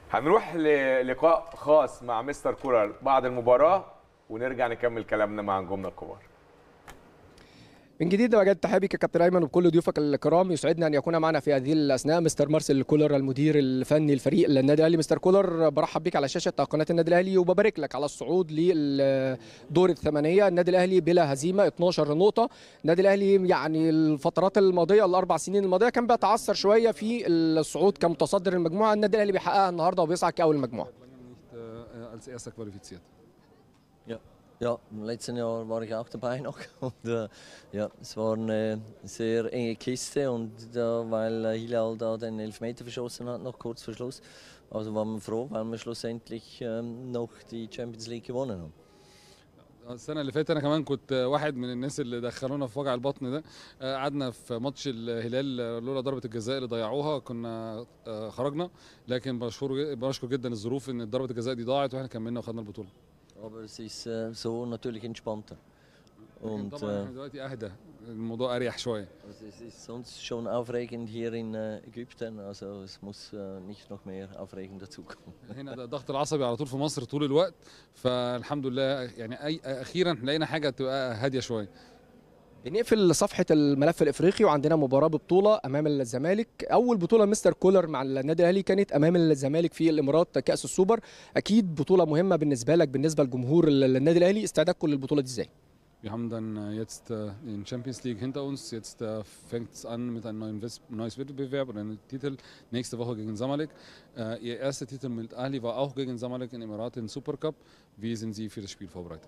هنروح للقاء خاص مع مستر كولر بعد المباراه ونرجع نكمل كلامنا مع نجومنا الكبار من جديد وجد تحياتي كابتن ايمن وبكل ضيوفك الكرام يسعدنا ان يكون معنا في هذه الاثناء مستر مارسيل كولر المدير الفني لفريق النادي الاهلي مستر كولر برحب بك على شاشه قناه النادي الاهلي وببارك لك على الصعود للدور الثمانيه النادي الاهلي بلا هزيمه 12 نقطه النادي الاهلي يعني الفترات الماضيه الاربع سنين الماضيه كان بيتعثر شويه في الصعود كمتصدر المجموعه النادي الاهلي بيحققها النهارده وبيصعد كاول المجموعه als erster qualifiziert. Ja, ja, im letzten Jahr war ich auch dabei noch. Und, äh, ja, es war eine sehr enge Kiste und da, weil äh, Hilal da den Elfmeter verschossen hat, noch kurz vor Schluss. Also waren wir froh, weil wir schlussendlich ähm, noch die Champions League gewonnen haben. السنه اللي فاتت انا كمان كنت واحد من الناس اللي دخلونا في وجع البطن ده آه، قعدنا في ماتش الهلال آه، لولا ضربه الجزاء اللي ضيعوها كنا آه، خرجنا لكن بشكر بشكر جدا الظروف ان ضربه الجزاء دي ضاعت واحنا كملنا وخدنا البطوله Aber es ist äh, so natürlich entspannter. لكن Und طبعا äh, احنا دلوقتي اهدى الموضوع اريح شويه also es ist sonst schon aufregend hier in äh, Ägypten. Also es muss äh, nicht noch mehr aufregend dazukommen. هنا ده الضغط العصبي على طول في مصر طول الوقت فالحمد لله يعني اي اخيرا لقينا حاجه تبقى هاديه شويه بنقفل صفحة الملف الإفريقي وعندنا مباراة ببطولة أمام الزمالك أول بطولة مستر كولر مع النادي الأهلي كانت أمام الزمالك في الإمارات كأس السوبر أكيد بطولة مهمة بالنسبة لك بالنسبة لجمهور النادي الأهلي استعدادكم للبطولة دي إزاي؟ Wir haben dann äh, jetzt äh, den Champions League hinter uns. Jetzt äh, fängt es an mit einem neuen Wes- neues Wettbewerb oder einem Titel. Nächste Woche gegen Samalek. Äh, ihr erster Titel mit Ali war auch gegen Samalek in Emiraten im Supercup. Wie sind Sie für das Spiel vorbereitet?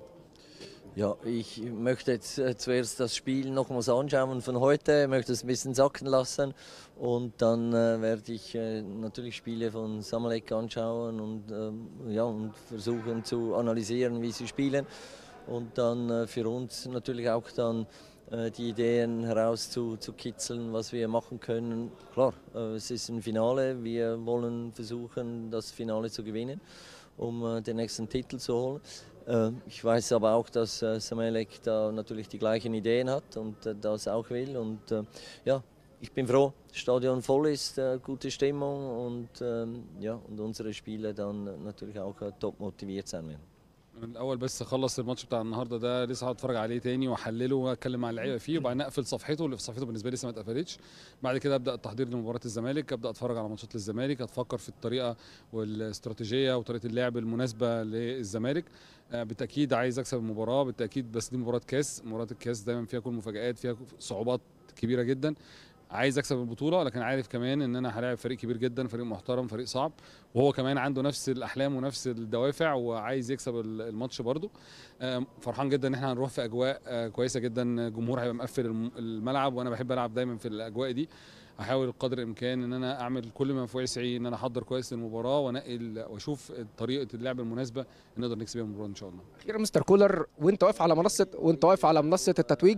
Ja, ich möchte jetzt äh, zuerst das Spiel nochmals anschauen von heute, möchte es ein bisschen sacken lassen und dann äh, werde ich äh, natürlich Spiele von Samalek anschauen und, ähm, ja, und versuchen zu analysieren, wie sie spielen und dann äh, für uns natürlich auch dann äh, die Ideen herauszukitzeln, was wir machen können. Klar, äh, es ist ein Finale, wir wollen versuchen, das Finale zu gewinnen, um äh, den nächsten Titel zu holen. Äh, Ich weiß aber auch, dass äh, Samelek da natürlich die gleichen Ideen hat und äh, das auch will. Und äh, ja, ich bin froh, das Stadion voll ist, äh, gute Stimmung und, ähm, ja, und unsere Spieler dann äh, natürlich auch äh, top motiviert sein werden. الاول بس اخلص الماتش بتاع النهارده ده لسه هقعد اتفرج عليه تاني واحلله واتكلم مع اللعيبه فيه وبعدين اقفل صفحته اللي في صفحته بالنسبه لي لسه ما اتقفلتش بعد كده ابدا التحضير لمباراه الزمالك ابدا اتفرج على ماتشات للزمالك اتفكر في الطريقه والاستراتيجيه وطريقه اللعب المناسبه للزمالك آه، بالتاكيد عايز اكسب المباراه بالتاكيد بس دي مباراه كاس مباراه الكاس دايما فيها كل مفاجات فيها صعوبات كبيره جدا عايز اكسب البطوله لكن عارف كمان ان انا هلاعب فريق كبير جدا فريق محترم فريق صعب وهو كمان عنده نفس الاحلام ونفس الدوافع وعايز يكسب ال- الماتش برضه آم، فرحان جدا ان احنا هنروح في اجواء آه، كويسه جدا جمهور هيبقى مقفل الم- الملعب وانا بحب العب دايما في الاجواء دي هحاول قدر الامكان ان انا اعمل كل ما في وسعي ان انا احضر كويس للمباراه وانقل واشوف طريقه اللعب المناسبه اللي نقدر نكسب بيها المباراه ان شاء الله أخيرا مستر كولر وأنت واقف على منصة وأنت واقف على منصة التتويج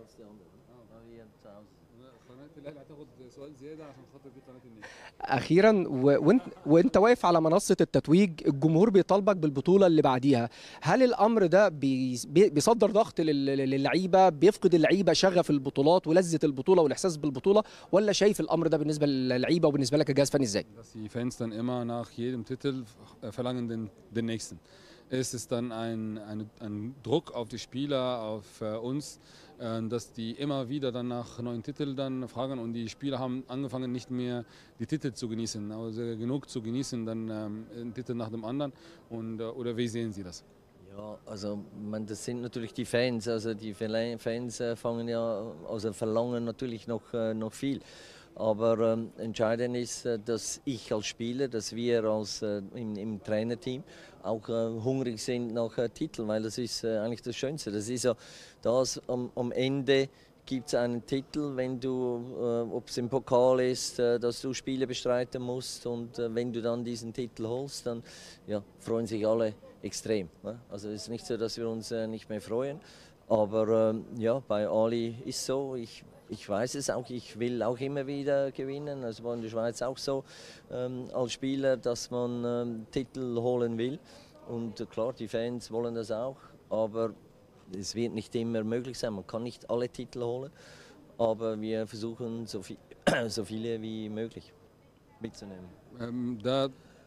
قناه الاهلي هتاخد سؤال زياده عشان خاطر دي قناه النيل اخيرا و- وانت وانت واقف على منصه التتويج الجمهور بيطالبك بالبطوله اللي بعديها هل الامر ده بي- بي- بيصدر ضغط لل- للعيبه بيفقد اللعيبه شغف البطولات ولذه البطوله والاحساس بالبطوله ولا شايف الامر ده بالنسبه للعيبه وبالنسبه لك كجهاز فني ازاي dass die Fans dann immer nach jedem Titel äh, verlangen den, den nächsten. Ist es dann ein, ein, ein Druck auf die Spieler, auf äh, uns, äh, dass die immer wieder dann nach neuen Titeln dann fragen und die Spieler haben angefangen nicht mehr die Titel zu genießen, also genug zu genießen, dann ähm, einen Titel nach dem anderen und äh, oder wie sehen Sie das? Ja, also man, das sind natürlich die Fans. Also die Verle- Fans äh, fangen ja, also verlangen natürlich noch, äh, noch viel. Aber ähm, entscheidend ist, äh, dass ich als Spieler, dass wir als äh, im, im Trainerteam auch äh, hungrig sind nach äh, Titeln, weil das ist äh, eigentlich das Schönste. Das ist ja das am, am Ende gibt es einen Titel, wenn du, äh, ob es im Pokal ist, äh, dass du Spiele bestreiten musst und äh, wenn du dann diesen Titel holst, dann ja, freuen sich alle extrem. Ne? Also es ist nicht so, dass wir uns äh, nicht mehr freuen, aber ähm, ja, bei Ali ist so. Ich, ich weiß es auch, ich will auch immer wieder gewinnen. Es war in der Schweiz auch so ähm, als Spieler, dass man ähm, Titel holen will. Und äh, klar, die Fans wollen das auch, aber es wird nicht immer möglich sein. Man kann nicht alle Titel holen, aber wir versuchen so, viel, so viele wie möglich mitzunehmen. Ähm, da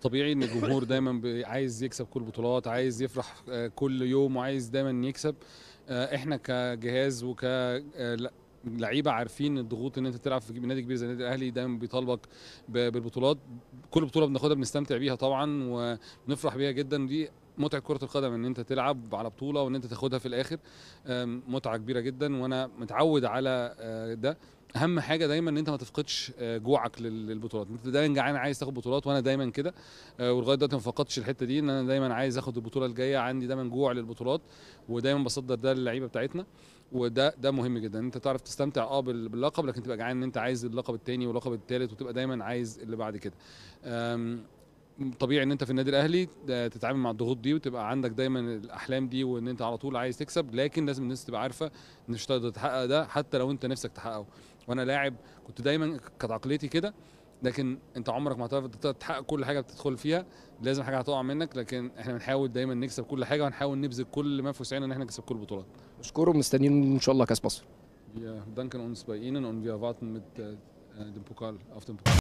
طبيعي ان الجمهور دايما بي- عايز يكسب كل البطولات عايز يفرح آه، كل يوم وعايز دايما يكسب آه، احنا كجهاز وك آه، لا- لعيبه عارفين الضغوط ان انت تلعب في نادي كبير زي النادي الاهلي دايما بيطالبك ب- بالبطولات كل بطوله بناخدها بنستمتع بيها طبعا وبنفرح بيها جدا دي متعه كره القدم ان انت تلعب على بطوله وان انت تاخدها في الاخر آم، متعه كبيره جدا وانا متعود على آه، ده اهم حاجه دايما ان انت ما تفقدش آه، جوعك لل- للبطولات انت دايما جعان عايز تاخد بطولات وانا دايما كده آه، ولغايه دلوقتي ما فقدتش الحته دي ان انا دايما عايز اخد البطوله الجايه عندي دايما جوع للبطولات ودايما بصدر ده للعيبه بتاعتنا وده ده مهم جدا ان انت تعرف تستمتع اه بال- باللقب لكن تبقى جعان ان انت عايز اللقب الثاني واللقب الثالث وتبقى دايما عايز اللي بعد كده آم، طبيعي ان انت في النادي الاهلي آه، تتعامل مع الضغوط دي وتبقى عندك دايما الاحلام دي وان انت على طول عايز تكسب لكن لازم الناس تبقى عارفه ان مش هتقدر تحقق ده حتى لو انت نفسك تحققه وانا لاعب كنت دايما كانت عقليتي كده لكن انت عمرك ما هتعرف تحقق كل حاجه بتدخل فيها لازم حاجه هتقع منك لكن احنا بنحاول دايما نكسب كل حاجه ونحاول نبذل كل ما في وسعنا ان احنا نكسب كل البطولات نشكره ومستنيين ان شاء الله كاس مصر Wir danken uns bei Ihnen und wir warten mit äh, dem Pokal auf den Pokal.